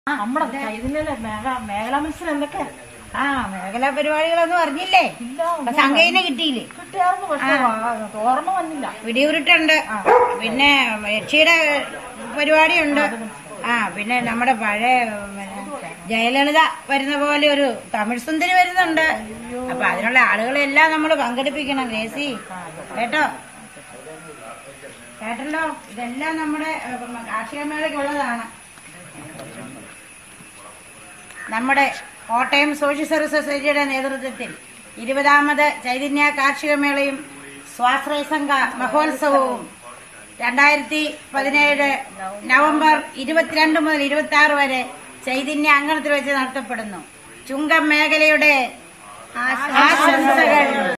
നമ്മുടെ ചൈതന്യല്ലേ മേഖല മേഖലാ മത്സരം എന്തൊക്കെ ആ മേഖലാ പരിപാടികളൊന്നും അറിഞ്ഞില്ലേ ഇല്ല അപ്പൊ സംഘയിനെ കിട്ടിയില്ലേ കിട്ടിയായിരുന്നു പക്ഷെ ഓർമ്മ വന്നില്ല പിടിയുരുട്ടുണ്ട് പിന്നെ യക്ഷിയുടെ പരിപാടിയുണ്ട് ആ പിന്നെ നമ്മുടെ പഴയ പിന്നെ ജയലളിത വരുന്ന പോലെ ഒരു തമിഴ് സുന്ദരി വരുന്നുണ്ട് അപ്പൊ അതിനുള്ള ആളുകളെല്ലാം നമ്മൾ പങ്കെടുപ്പിക്കണം ഗ്രേസി കേട്ടോ കേട്ടല്ലോ ഇതെല്ലാം നമ്മുടെ ഏഹ്, കാർഷിക മേളയ്ക്കുള്ളതാണ് നമ്മുടെ കോട്ടയം സോഷ്യൽ സർവീസ് സൊസൈറ്റിയുടെ നേതൃത്വത്തിൽ ഇരുപതാമത് ചൈതന്യ കാർഷിക മേളയും സ്വാശ്രയ സംഘ മഹോത്സവവും രണ്ടായിരത്തി പതിനേഴ് നവംബർ ഇരുപത്തിരണ്ട് മുതൽ ഇരുപത്തി ആറ് വരെ ചൈതന്യ അങ്കണത്തിൽ വെച്ച് നടത്തപ്പെടുന്നു ചുങ്കം മേഖലയുടെ ആശംസകൾ